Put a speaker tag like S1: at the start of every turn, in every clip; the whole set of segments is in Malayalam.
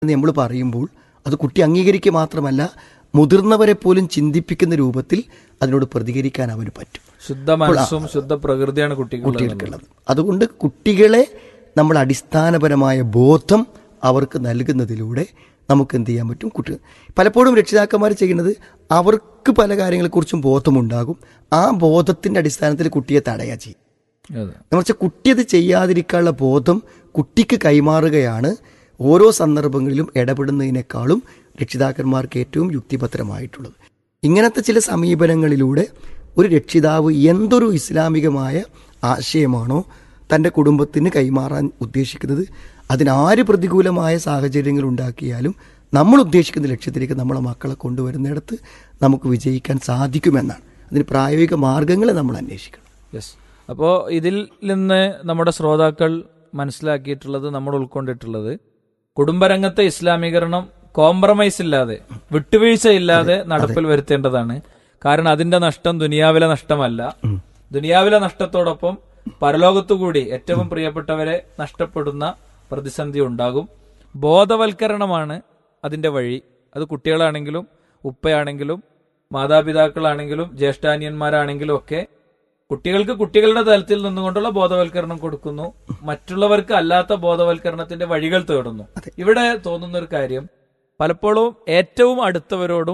S1: എന്ന് നമ്മൾ പറയുമ്പോൾ അത് കുട്ടി അംഗീകരിക്കുക മാത്രമല്ല മുതിർന്നവരെ പോലും ചിന്തിപ്പിക്കുന്ന രൂപത്തിൽ അതിനോട് പ്രതികരിക്കാൻ അവന് പറ്റും
S2: ശുദ്ധ മനസ്സും ശുദ്ധ പ്രകൃതിയാണ് കുട്ടികളുള്ളത്
S1: കുട്ടികൾക്കുള്ളത് അതുകൊണ്ട് കുട്ടികളെ നമ്മൾ അടിസ്ഥാനപരമായ ബോധം അവർക്ക് നൽകുന്നതിലൂടെ നമുക്ക് എന്ത് ചെയ്യാൻ പറ്റും കുട്ടികൾ പലപ്പോഴും രക്ഷിതാക്കന്മാർ ചെയ്യുന്നത് അവർക്ക് പല കാര്യങ്ങളെക്കുറിച്ചും ബോധമുണ്ടാകും ആ ബോധത്തിന്റെ അടിസ്ഥാനത്തിൽ കുട്ടിയെ തടയാ ചെയ്യും
S2: അതെ
S1: എന്നുവെച്ചാൽ കുട്ടി അത് ചെയ്യാതിരിക്കാനുള്ള ബോധം കുട്ടിക്ക് കൈമാറുകയാണ് ഓരോ സന്ദർഭങ്ങളിലും ഇടപെടുന്നതിനേക്കാളും രക്ഷിതാക്കന്മാർക്ക് ഏറ്റവും യുക്തിഭദ്രമായിട്ടുള്ളത് ഇങ്ങനത്തെ ചില സമീപനങ്ങളിലൂടെ ഒരു രക്ഷിതാവ് എന്തൊരു ഇസ്ലാമികമായ ആശയമാണോ തൻ്റെ കുടുംബത്തിന് കൈമാറാൻ ഉദ്ദേശിക്കുന്നത് അതിനാര് പ്രതികൂലമായ സാഹചര്യങ്ങൾ ഉണ്ടാക്കിയാലും നമ്മൾ ഉദ്ദേശിക്കുന്ന ലക്ഷ്യത്തിലേക്ക് നമ്മളെ മക്കളെ കൊണ്ടുവരുന്നിടത്ത് നമുക്ക് വിജയിക്കാൻ സാധിക്കുമെന്നാണ് അതിന് പ്രായോഗിക മാർഗങ്ങളെ നമ്മൾ അന്വേഷിക്കണം
S2: യെസ് അപ്പോൾ ഇതിൽ നിന്ന് നമ്മുടെ ശ്രോതാക്കൾ മനസ്സിലാക്കിയിട്ടുള്ളത് നമ്മൾ ഉൾക്കൊണ്ടിട്ടുള്ളത് കുടുംബരംഗത്തെ ഇസ്ലാമീകരണം കോംപ്രമൈസ് ഇല്ലാതെ വിട്ടുവീഴ്ച ഇല്ലാതെ നടപ്പിൽ വരുത്തേണ്ടതാണ് കാരണം അതിന്റെ നഷ്ടം ദുനിയാവിലെ നഷ്ടമല്ല ദുനിയാവിലെ നഷ്ടത്തോടൊപ്പം പരലോകത്തുകൂടി ഏറ്റവും പ്രിയപ്പെട്ടവരെ നഷ്ടപ്പെടുന്ന പ്രതിസന്ധി ഉണ്ടാകും ബോധവൽക്കരണമാണ് അതിന്റെ വഴി അത് കുട്ടികളാണെങ്കിലും ഉപ്പയാണെങ്കിലും മാതാപിതാക്കളാണെങ്കിലും ജ്യേഷ്ഠാനിയന്മാരാണെങ്കിലും ഒക്കെ കുട്ടികൾക്ക് കുട്ടികളുടെ തലത്തിൽ നിന്നുകൊണ്ടുള്ള ബോധവൽക്കരണം കൊടുക്കുന്നു മറ്റുള്ളവർക്ക് അല്ലാത്ത ബോധവൽക്കരണത്തിന്റെ വഴികൾ തേടുന്നു ഇവിടെ തോന്നുന്ന ഒരു കാര്യം പലപ്പോഴും ഏറ്റവും അടുത്തവരോടും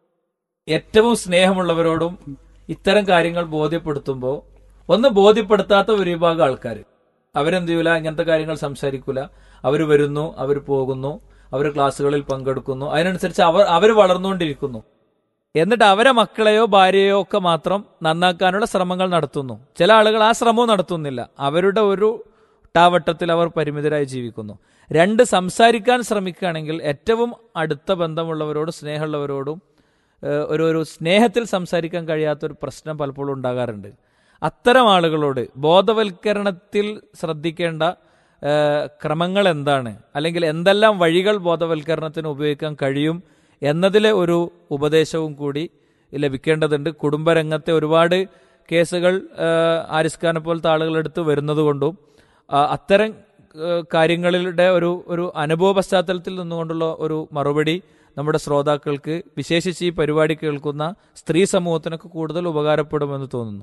S2: ഏറ്റവും സ്നേഹമുള്ളവരോടും ഇത്തരം കാര്യങ്ങൾ ബോധ്യപ്പെടുത്തുമ്പോൾ ഒന്ന് ബോധ്യപ്പെടുത്താത്ത ഒരു വിഭാഗം ആൾക്കാർ അവരെന്ത് ചെയ്യൂല ഇങ്ങനത്തെ കാര്യങ്ങൾ സംസാരിക്കൂല അവർ വരുന്നു അവർ പോകുന്നു അവർ ക്ലാസ്സുകളിൽ പങ്കെടുക്കുന്നു അതിനനുസരിച്ച് അവർ അവർ വളർന്നുകൊണ്ടിരിക്കുന്നു എന്നിട്ട് അവരെ മക്കളെയോ ഭാര്യയോ ഒക്കെ മാത്രം നന്നാക്കാനുള്ള ശ്രമങ്ങൾ നടത്തുന്നു ചില ആളുകൾ ആ ശ്രമവും നടത്തുന്നില്ല അവരുടെ ഒരു ടാവട്ടത്തിൽ അവർ പരിമിതരായി ജീവിക്കുന്നു രണ്ട് സംസാരിക്കാൻ ശ്രമിക്കുകയാണെങ്കിൽ ഏറ്റവും അടുത്ത ബന്ധമുള്ളവരോടും സ്നേഹമുള്ളവരോടും ഏഹ്, ഒരു ഒരു സ്നേഹത്തിൽ സംസാരിക്കാൻ കഴിയാത്തൊരു പ്രശ്നം പലപ്പോഴും ഉണ്ടാകാറുണ്ട് അത്തരം ആളുകളോട് ബോധവൽക്കരണത്തിൽ ശ്രദ്ധിക്കേണ്ട ഏഹ്, ക്രമങ്ങൾ എന്താണ് അല്ലെങ്കിൽ എന്തെല്ലാം വഴികൾ ബോധവൽക്കരണത്തിന് ഉപയോഗിക്കാൻ കഴിയും എന്നതിലെ ഒരു ഉപദേശവും കൂടി ലഭിക്കേണ്ടതുണ്ട് കുടുംബരംഗത്തെ ഒരുപാട് കേസുകൾ ഏഹ്, ആരിസ് ഖാനെ പോലത്തെ ആളുകൾ എടുത്ത് വരുന്നത് കൊണ്ടും ആ, അത്തരം ഏഹ്, കാര്യങ്ങളുടെ ഒരു ഒരു അനുഭവ പശ്ചാത്തലത്തിൽ നിന്നുകൊണ്ടുള്ള ഒരു മറുപടി നമ്മുടെ ശ്രോതാക്കൾക്ക് വിശേഷിച്ച് ഈ പരിപാടി കേൾക്കുന്ന സ്ത്രീ സമൂഹത്തിനൊക്കെ കൂടുതൽ ഉപകാരപ്പെടുമെന്ന് തോന്നുന്നു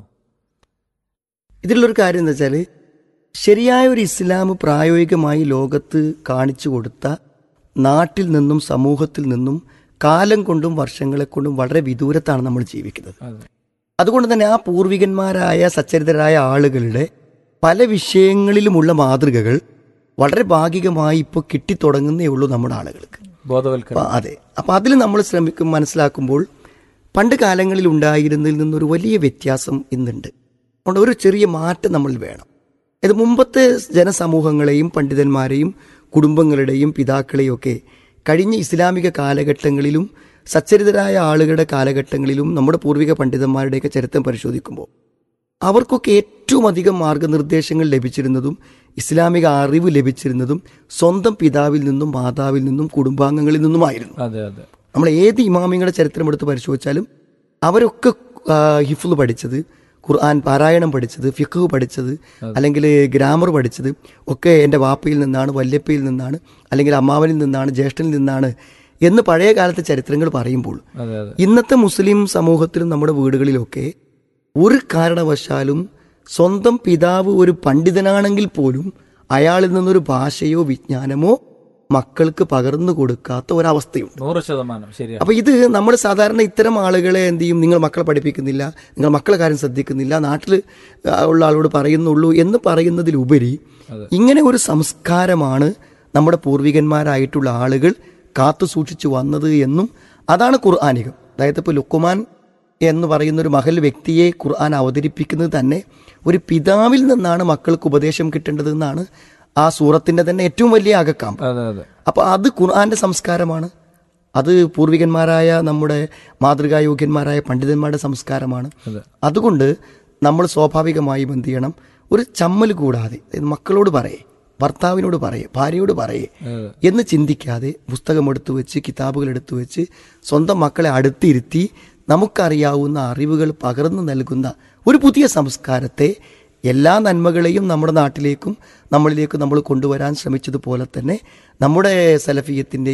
S1: ഇതിലുള്ളൊരു കാര്യം എന്താ വെച്ചാൽ ശരിയായ ഒരു ഇസ്ലാം പ്രായോഗികമായി ലോകത്ത് കാണിച്ചു കൊടുത്ത നാട്ടിൽ നിന്നും സമൂഹത്തിൽ നിന്നും കാലം കൊണ്ടും വർഷങ്ങളെ കൊണ്ടും വളരെ വിദൂരത്താണ് നമ്മൾ ജീവിക്കുന്നത് അതുകൊണ്ട് തന്നെ ആ പൂർവികന്മാരായ സച്ചരിതരായ ആളുകളുടെ പല വിഷയങ്ങളിലുമുള്ള മാതൃകകൾ വളരെ ഭാഗികമായി ഇപ്പോൾ കിട്ടിത്തുടങ്ങുന്നേ ഉള്ളൂ നമ്മുടെ ആളുകൾക്ക്
S2: ബോധവൽക്കരണം
S1: അപ്പൊ അതെ അപ്പൊ അതിൽ നമ്മൾ ശ്രമിക്കും മനസ്സിലാക്കുമ്പോൾ പണ്ട് കാലങ്ങളിൽ ഉണ്ടായിരുന്നതിൽ നിന്നൊരു വലിയ വ്യത്യാസം ഇന്നുണ്ട് അതുകൊണ്ട് ഒരു ചെറിയ മാറ്റം നമ്മൾ വേണം ഇത് മുമ്പത്തെ ജനസമൂഹങ്ങളെയും പണ്ഡിതന്മാരെയും കുടുംബങ്ങളുടെയും പിതാക്കളെയും ഒക്കെ കഴിഞ്ഞ ഇസ്ലാമിക കാലഘട്ടങ്ങളിലും സച്ചരിതരായ ആളുകളുടെ കാലഘട്ടങ്ങളിലും നമ്മുടെ പൂർവിക പണ്ഡിതന്മാരുടെയൊക്കെ ചരിത്രം പരിശോധിക്കുമ്പോൾ അവർക്കൊക്കെ ഏറ്റവും അധികം മാർഗനിർദ്ദേശങ്ങൾ ലഭിച്ചിരുന്നതും ഇസ്ലാമിക അറിവ് ലഭിച്ചിരുന്നതും സ്വന്തം പിതാവിൽ നിന്നും മാതാവിൽ നിന്നും കുടുംബാംഗങ്ങളിൽ നിന്നുമായിരുന്നു
S2: അതെ അതെ
S1: നമ്മൾ ഏത് ഇമാമിങ്ങളുടെ ചരിത്രം എടുത്ത് പരിശോധിച്ചാലും അവരൊക്കെ ആ, ഹിഫ്ള് പഠിച്ചത് ഖുർആൻ പാരായണം പഠിച്ചത് ഫിഖ് പഠിച്ചത് അല്ലെങ്കിൽ ഗ്രാമർ പഠിച്ചത് ഒക്കെ എൻ്റെ വാപ്പയിൽ നിന്നാണ് വല്യപ്പയിൽ നിന്നാണ് അല്ലെങ്കിൽ അമ്മാവനിൽ നിന്നാണ് ജ്യേഷ്ഠനിൽ നിന്നാണ് എന്ന് പഴയ കാലത്തെ ചരിത്രങ്ങൾ പറയുമ്പോൾ
S2: അതെ അതെ
S1: ഇന്നത്തെ മുസ്ലിം സമൂഹത്തിലും നമ്മുടെ വീടുകളിലൊക്കെ ഒരു കാരണവശാലും സ്വന്തം പിതാവ് ഒരു പണ്ഡിതനാണെങ്കിൽ പോലും അയാളിൽ നിന്നൊരു ഭാഷയോ വിജ്ഞാനമോ മക്കൾക്ക് പകർന്നു കൊടുക്കാത്ത ഒരവസ്ഥയുണ്ട്
S2: നൂറ് ശതമാനം ശരിയാണ്
S1: അപ്പൊ ഇത് നമ്മൾ സാധാരണ ഇത്തരം ആളുകളെ എന്ത് ചെയ്യും നിങ്ങൾ മക്കളെ പഠിപ്പിക്കുന്നില്ല നിങ്ങൾ മക്കളെ കാര്യം ശ്രദ്ധിക്കുന്നില്ല നാട്ടിൽ ഉള്ള ആളോട് പറയുന്നുള്ളൂ എന്ന് പറയുന്നതിലുപരി ഇങ്ങനെ ഒരു സംസ്കാരമാണ് നമ്മുടെ പൂർവികന്മാരായിട്ടുള്ള ആളുകൾ കാത്തു സൂക്ഷിച്ചു വന്നത് എന്നും അതാണ് ഖുർആാനികം അതായത് ഇപ്പോൾ ലുക്കുമാൻ എന്ന് പറയുന്ന ഒരു മഹൽ വ്യക്തിയെ ഖുർആൻ അവതരിപ്പിക്കുന്നത് തന്നെ ഒരു പിതാവിൽ നിന്നാണ് മക്കൾക്ക് ഉപദേശം കിട്ടേണ്ടതെന്നാണ് ആ സൂറത്തിന്റെ തന്നെ ഏറ്റവും വലിയ അകക്കാം
S2: അതെ അതെ
S1: അപ്പൊ അത് ഖുർആന്റെ സംസ്കാരമാണ് അത് പൂർവികന്മാരായ നമ്മുടെ മാതൃകായോഗ്യന്മാരായ പണ്ഡിതന്മാരുടെ സംസ്കാരമാണ് അതുകൊണ്ട് നമ്മൾ സ്വാഭാവികമായും എന്ത് ചെയ്യണം ഒരു ചമ്മൽ കൂടാതെ അതായത് മക്കളോട് പറയേ ഭർത്താവിനോട് പറയേ ഭാര്യയോട് പറയേ എന്ന് ചിന്തിക്കാതെ പുസ്തകം എടുത്തു വെച്ച് കിതാബുകൾ എടുത്തു വെച്ച് സ്വന്തം മക്കളെ അടുത്തിരുത്തി നമുക്കറിയാവുന്ന അറിവുകൾ പകർന്നു നൽകുന്ന ഒരു പുതിയ സംസ്കാരത്തെ എല്ലാ നന്മകളെയും നമ്മുടെ നാട്ടിലേക്കും നമ്മളിലേക്കും നമ്മൾ കൊണ്ടുവരാൻ ശ്രമിച്ചതുപോലെ തന്നെ നമ്മുടെ സലഫിയത്തിൻ്റെ